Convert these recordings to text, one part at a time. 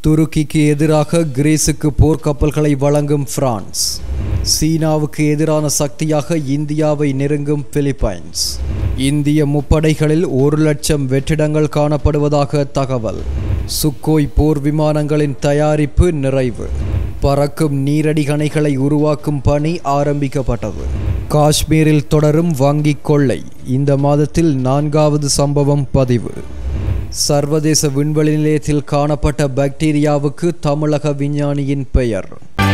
துருக்கிக்கு எதிராக கிரீஸுக்கு போர்க்கப்பல்களை வழங்கும் பிரான்ஸ் சீனாவுக்கு எதிரான சக்தியாக இந்தியாவை நெருங்கும் பிலிப்பைன்ஸ் இந்திய முப்படைகளில் ஒரு லட்சம் வெற்றிடங்கள் காணப்படுவதாக தகவல் சுக்கோய் போர் விமானங்களின் தயாரிப்பு நிறைவு பறக்கும் நீரடி கணைகளை உருவாக்கும் பணி ஆரம்பிக்கப்பட்டது காஷ்மீரில் தொடரும் வங்கிக் கொள்ளை இந்த மாதத்தில் நான்காவது சம்பவம் பதிவு சர்வதேச விண்வெளி நிலையத்தில் காணப்பட்ட பாக்டீரியாவுக்கு தமிழக விஞ்ஞானியின் பெயர்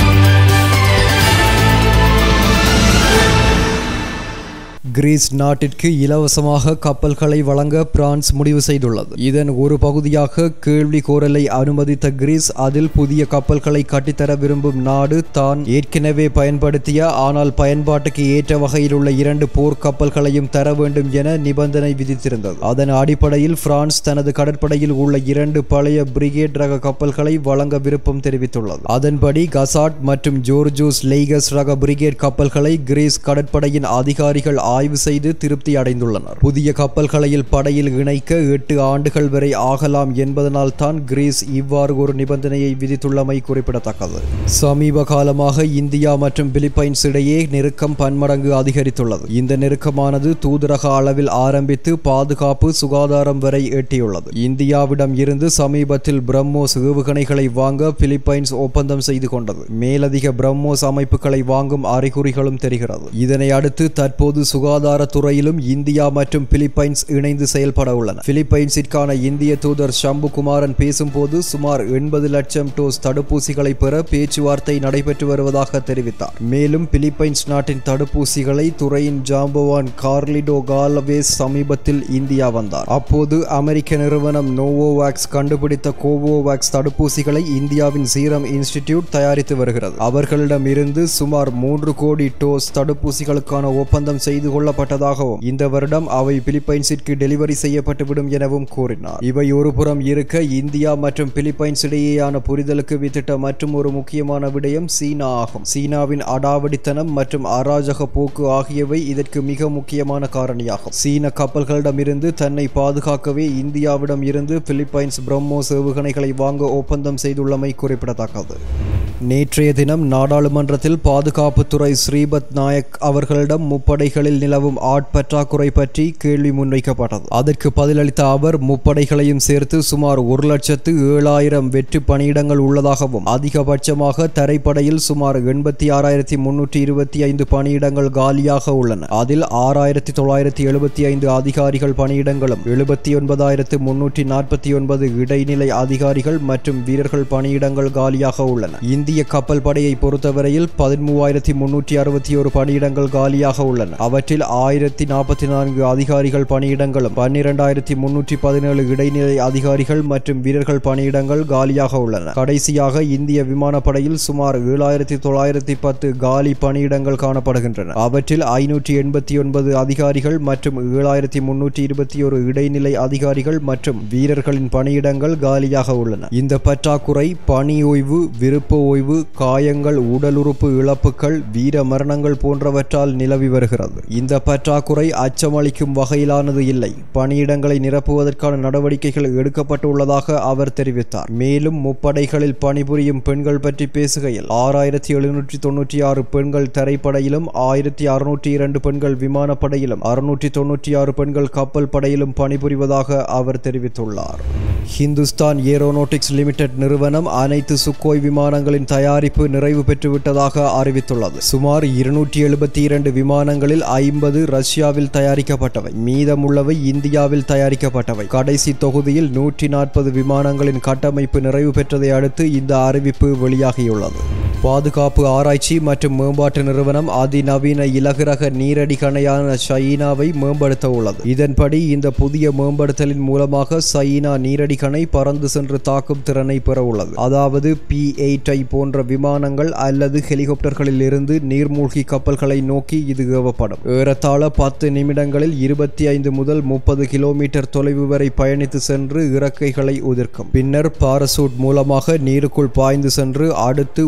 கிரீஸ் நாட்டிற்கு இலவசமாக கப்பல்களை வழங்க பிரான்ஸ் முடிவு செய்துள்ளது இதன் ஒரு பகுதியாக கேள்வி கோரலை அனுமதித்த கிரீஸ் அதில் புதிய கப்பல்களை கட்டித்தர விரும்பும் நாடு தான் ஏற்கனவே பயன்படுத்திய ஆனால் பயன்பாட்டுக்கு ஏற்ற வகையில் உள்ள இரண்டு போர் கப்பல்களையும் தர வேண்டும் என நிபந்தனை விதித்திருந்தது அதன் அடிப்படையில் பிரான்ஸ் தனது கடற்படையில் உள்ள இரண்டு பழைய பிரிகேட் ரக கப்பல்களை வழங்க விருப்பம் தெரிவித்துள்ளது அதன்படி கசாட் மற்றும் ஜோர்ஜூஸ் லெய்கஸ் ரக பிரிகேட் கப்பல்களை கிரீஸ் கடற்படையின் அதிகாரிகள் ஆய்வு செய்து திருப்தி அடைந்துள்ளனர் புதிய கப்பல்களையில் படையில் இணைக்க எட்டு ஆண்டுகள் வரை ஆகலாம் என்பதனால் தான் கிரீஸ் இவ்வாறு ஒரு நிபந்தனையை விதித்துள்ளமை குறிப்பிடத்தக்கது சமீப காலமாக இந்தியா மற்றும் பிலிப்பைன்ஸ் இடையே நெருக்கம் பன்மடங்கு அதிகரித்துள்ளது இந்த நெருக்கமானது தூதரக அளவில் ஆரம்பித்து பாதுகாப்பு சுகாதாரம் வரை எட்டியுள்ளது இந்தியாவிடம் இருந்து சமீபத்தில் பிரம்மோஸ் ஏவுகணைகளை வாங்க பிலிப்பைன்ஸ் ஒப்பந்தம் செய்து கொண்டது மேலதிக பிரம்மோஸ் அமைப்புகளை வாங்கும் அறிகுறிகளும் தெரிகிறது இதனை அடுத்து தற்போது சுகாதாரத்துறையிலும் இந்தியா மற்றும் பிலிப்பைன்ஸ் இணைந்து செயல்பட உள்ளன பிலிப்பைன்ஸிற்கான இந்திய தூதர் ஷம்பு குமாரன் பேசும்போது சுமார் எண்பது லட்சம் டோஸ் தடுப்பூசிகளை பெற பேச்சுவார்த்தை நடைபெற்று வருவதாக தெரிவித்தார் மேலும் பிலிப்பைன்ஸ் நாட்டின் தடுப்பூசிகளை துறையின் ஜாம்பவான் கார்லிடோ காலவேஸ் சமீபத்தில் இந்தியா வந்தார் அப்போது அமெரிக்க நிறுவனம் நோவோவாக்ஸ் கண்டுபிடித்த கோவோவாக்ஸ் தடுப்பூசிகளை இந்தியாவின் சீரம் இன்ஸ்டிடியூட் தயாரித்து வருகிறது அவர்களிடம் இருந்து சுமார் மூன்று கோடி டோஸ் தடுப்பூசிகளுக்கான ஒப்பந்தம் செய்து கொள்ளப்பட்டதாகவும் இந்த வருடம் அவை பிலிப்பைன்ஸிற்கு டெலிவரி செய்யப்பட்டுவிடும் எனவும் கூறினார் இவை ஒருபுறம் இருக்க இந்தியா மற்றும் பிலிப்பைன்ஸ் இடையேயான புரிதலுக்கு வித்திட்ட மற்றும் ஒரு முக்கியமான விடயம் சீனா ஆகும் சீனாவின் அடாவடித்தனம் மற்றும் அராஜக போக்கு ஆகியவை இதற்கு மிக முக்கியமான காரணியாகும் சீன கப்பல்களிடமிருந்து தன்னை பாதுகாக்கவே இந்தியாவிடம் இருந்து பிலிப்பைன்ஸ் பிரம்மோஸ் ஏவுகணைகளை வாங்க ஒப்பந்தம் செய்துள்ளமை குறிப்பிடத்தக்கது நேற்றைய தினம் நாடாளுமன்றத்தில் பாதுகாப்புத்துறை ஸ்ரீபத் நாயக் அவர்களிடம் முப்படைகளில் நிலவும் ஆட்பற்றாக்குறை பற்றி கேள்வி முன்வைக்கப்பட்டது அதற்கு பதிலளித்த அவர் முப்படைகளையும் சேர்த்து சுமார் ஒரு லட்சத்து ஏழாயிரம் வெற்று பணியிடங்கள் உள்ளதாகவும் அதிகபட்சமாக தரைப்படையில் சுமார் எண்பத்தி ஆறாயிரத்தி முன்னூற்றி இருபத்தி ஐந்து பணியிடங்கள் காலியாக உள்ளன அதில் ஆறாயிரத்தி தொள்ளாயிரத்தி எழுபத்தி ஐந்து அதிகாரிகள் பணியிடங்களும் எழுபத்தி ஒன்பதாயிரத்து முன்னூற்றி நாற்பத்தி ஒன்பது இடைநிலை அதிகாரிகள் மற்றும் வீரர்கள் பணியிடங்கள் காலியாக உள்ளன இந்திய கப்பல் படையை பொறுத்தவரையில் பதிமூவாயிரத்தி முன்னூற்றி அறுபத்தி ஒரு பணியிடங்கள் காலியாக உள்ளன அவற்றில் ஆயிரத்தி நாற்பத்தி நான்கு அதிகாரிகள் பணியிடங்களும் பன்னிரெண்டாயிரத்தி முன்னூற்றி பதினேழு இடைநிலை அதிகாரிகள் மற்றும் வீரர்கள் பணியிடங்கள் காலியாக உள்ளன கடைசியாக இந்திய விமானப்படையில் சுமார் ஏழாயிரத்தி தொள்ளாயிரத்தி பத்து காலி பணியிடங்கள் காணப்படுகின்றன அவற்றில் ஐநூற்றி எண்பத்தி ஒன்பது அதிகாரிகள் மற்றும் ஏழாயிரத்தி முன்னூற்றி இருபத்தி ஒரு இடைநிலை அதிகாரிகள் மற்றும் வீரர்களின் பணியிடங்கள் காலியாக உள்ளன இந்த பற்றாக்குறை பணி ஓய்வு விருப்ப ஓய்வு காயங்கள் உடல் உறுப்பு இழப்புகள் வீர மரணங்கள் போன்றவற்றால் நிலவி வருகிறது இந்த பற்றாக்குறை அச்சமளிக்கும் வகையிலானது இல்லை பணியிடங்களை நிரப்புவதற்கான நடவடிக்கைகள் எடுக்கப்பட்டுள்ளதாக அவர் தெரிவித்தார் மேலும் முப்படைகளில் பணிபுரியும் பெண்கள் பற்றி பேசுகையில் ஆறாயிரத்தி எழுநூற்றி தொன்னூற்றி ஆறு பெண்கள் தரைப்படையிலும் ஆயிரத்தி அறுநூற்றி இரண்டு பெண்கள் விமானப்படையிலும் அறுநூற்றி தொன்னூற்றி ஆறு பெண்கள் கப்பல் படையிலும் பணிபுரிவதாக அவர் தெரிவித்துள்ளார் ஹிந்துஸ்தான் ஏரோநாட்டிக்ஸ் லிமிடெட் நிறுவனம் அனைத்து சுக்கோய் விமானங்களின் தயாரிப்பு நிறைவு பெற்றுவிட்டதாக அறிவித்துள்ளது சுமார் இருநூற்றி எழுபத்தி இரண்டு விமானங்களில் ஐம்பது ரஷ்யாவில் தயாரிக்கப்பட்டவை மீதமுள்ளவை இந்தியாவில் தயாரிக்கப்பட்டவை கடைசி தொகுதியில் நூற்றி நாற்பது விமானங்களின் கட்டமைப்பு நிறைவு பெற்றதை அடுத்து இந்த அறிவிப்பு வெளியாகியுள்ளது பாதுகாப்பு ஆராய்ச்சி மற்றும் மேம்பாட்டு நிறுவனம் அதிநவீன இலகுரக நீரடி கணையான சைனாவை மேம்படுத்த உள்ளது இதன்படி இந்த புதிய மேம்படுத்தலின் மூலமாக சைனா நீரடி கணை பறந்து சென்று தாக்கும் திறனை பெற உள்ளது அதாவது பி எயிட் ஐ போன்ற விமானங்கள் அல்லது ஹெலிகாப்டர்களில் இருந்து நீர்மூழ்கி கப்பல்களை நோக்கி இது ஏவப்படும் ஏறத்தாழ பத்து நிமிடங்களில் இருபத்தி ஐந்து முதல் முப்பது கிலோமீட்டர் தொலைவு வரை பயணித்து சென்று இறக்கைகளை உதிர்க்கும் பின்னர் பாரசூட் மூலமாக நீருக்குள் பாய்ந்து சென்று அடுத்து ஒரு இருபது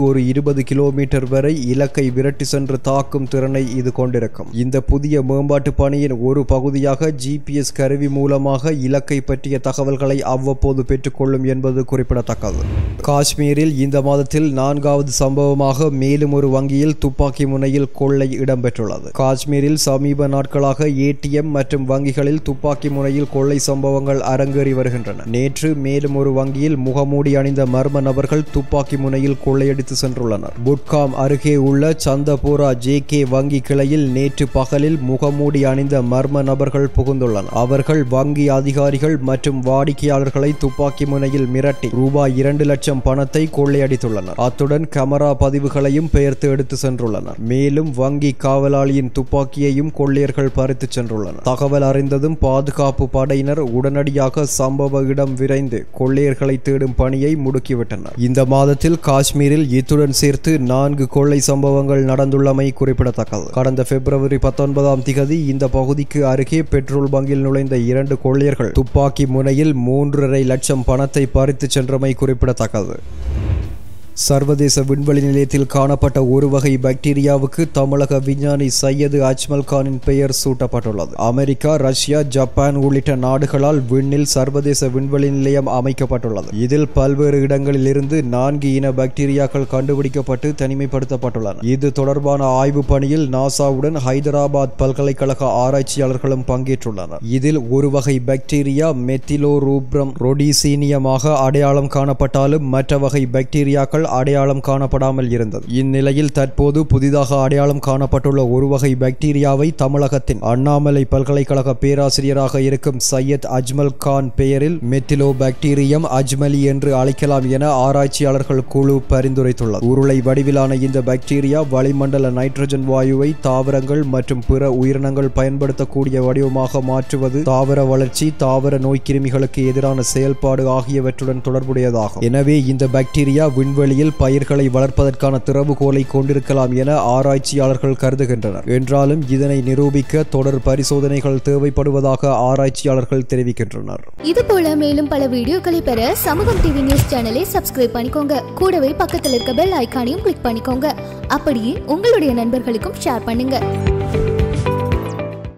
இருபது கிலோமீட்டர் வரை இலக்கை விரட்டி சென்று தாக்கும் திறனை இது கொண்டிருக்கும் இந்த புதிய மேம்பாட்டு பணியின் ஒரு பகுதியாக ஜிபிஎஸ் கருவி மூலமாக இலக்கை பற்றிய தகவல்களை அவ்வப்போது பெற்றுக்கொள்ளும் என்பது குறிப்பிடத்தக்கது காஷ்மீரில் இந்த மாதத்தில் நான்காவது சம்பவமாக மேலும் ஒரு வங்கியில் துப்பாக்கி முனையில் கொள்ளை இடம்பெற்றுள்ளது காஷ்மீரில் சமீப நாட்களாக ஏடிஎம் மற்றும் வங்கிகளில் துப்பாக்கி முனையில் கொள்ளை சம்பவங்கள் அரங்கேறி வருகின்றன நேற்று மேலும் ஒரு வங்கியில் முகமூடி அணிந்த மர்ம நபர்கள் துப்பாக்கி முனையில் கொள்ளையடித்து சென்றுள்ளனர் புட்காம் அருகே உள்ள சந்தபோரா ஜே கே வங்கி கிளையில் நேற்று பகலில் முகமூடி அணிந்த மர்ம நபர்கள் புகுந்துள்ளனர் அவர்கள் வங்கி அதிகாரிகள் மற்றும் வாடிக்கையாளர்களை துப்பாக்கி முனையில் மிரட்டி ரூபாய் இரண்டு லட்சம் பணத்தை கொள்ளையடித்துள்ளனர் அத்துடன் கேமரா பதிவுகளையும் பெயர்த்து எடுத்து சென்றுள்ளனர் மேலும் வங்கி காவலாளியின் துப்பாக்கியையும் கொள்ளையர்கள் பறித்து சென்றுள்ளனர் தகவல் அறிந்ததும் பாதுகாப்பு படையினர் உடனடியாக சம்பவ இடம் விரைந்து கொள்ளையர்களை தேடும் பணியை முடுக்கிவிட்டனர் இந்த மாதத்தில் காஷ்மீரில் இத்துடன் சேர்த்து நான்கு கொள்ளை சம்பவங்கள் நடந்துள்ளமை குறிப்பிடத்தக்கது கடந்த பிப்ரவரி பத்தொன்பதாம் திகதி இந்த பகுதிக்கு அருகே பெட்ரோல் பங்கில் நுழைந்த இரண்டு கொள்ளையர்கள் துப்பாக்கி முனையில் மூன்றரை லட்சம் பணத்தை பறித்து சென்றமை குறிப்பிடத்தக்கது சர்வதேச விண்வெளி நிலையத்தில் காணப்பட்ட ஒரு வகை பாக்டீரியாவுக்கு தமிழக விஞ்ஞானி சையது அஜ்மல் கானின் பெயர் சூட்டப்பட்டுள்ளது அமெரிக்கா ரஷ்யா ஜப்பான் உள்ளிட்ட நாடுகளால் விண்ணில் சர்வதேச விண்வெளி நிலையம் அமைக்கப்பட்டுள்ளது இதில் பல்வேறு இடங்களில் இருந்து நான்கு இன பாக்டீரியாக்கள் கண்டுபிடிக்கப்பட்டு தனிமைப்படுத்தப்பட்டுள்ளன இது தொடர்பான ஆய்வு பணியில் நாசாவுடன் ஹைதராபாத் பல்கலைக்கழக ஆராய்ச்சியாளர்களும் பங்கேற்றுள்ளனர் இதில் ஒரு வகை பாக்டீரியா மெத்திலோரூப்ரம் ரொடிசீனியமாக அடையாளம் காணப்பட்டாலும் மற்ற வகை பாக்டீரியாக்கள் அடையாளம் காணப்படாமல் இருந்தது இந்நிலையில் தற்போது புதிதாக அடையாளம் காணப்பட்டுள்ள ஒரு வகை பாக்டீரியாவை தமிழகத்தின் அண்ணாமலை பல்கலைக்கழக பேராசிரியராக இருக்கும் சையத் அஜ்மல் கான் பெயரில் மெத்திலோ பாக்டீரியம் அஜ்மலி என்று அழைக்கலாம் என ஆராய்ச்சியாளர்கள் குழு பரிந்துரைத்துள்ளது உருளை வடிவிலான இந்த பாக்டீரியா வளிமண்டல நைட்ரஜன் வாயுவை தாவரங்கள் மற்றும் பிற உயிரினங்கள் பயன்படுத்தக்கூடிய வடிவமாக மாற்றுவது தாவர வளர்ச்சி தாவர நோய்க்கிருமிகளுக்கு எதிரான செயல்பாடு ஆகியவற்றுடன் தொடர்புடையதாகும் எனவே இந்த பாக்டீரியா விண்வெளி விண்வெளியில் பயிர்களை வளர்ப்பதற்கான திறவுகோலை கொண்டிருக்கலாம் என ஆராய்ச்சியாளர்கள் கருதுகின்றனர் என்றாலும் இதனை நிரூபிக்க தொடர் பரிசோதனைகள் தேவைப்படுவதாக ஆராய்ச்சியாளர்கள் தெரிவிக்கின்றனர் இது போல மேலும் பல வீடியோக்களை பெற சமூகம் டிவி நியூஸ் சேனலை சப்ஸ்கிரைப் பண்ணிக்கோங்க கூடவே பக்கத்தில் இருக்க பெல் ஐகானையும் கிளிக் பண்ணிக்கோங்க அப்படியே உங்களுடைய நண்பர்களுக்கும் ஷேர் பண்ணுங்க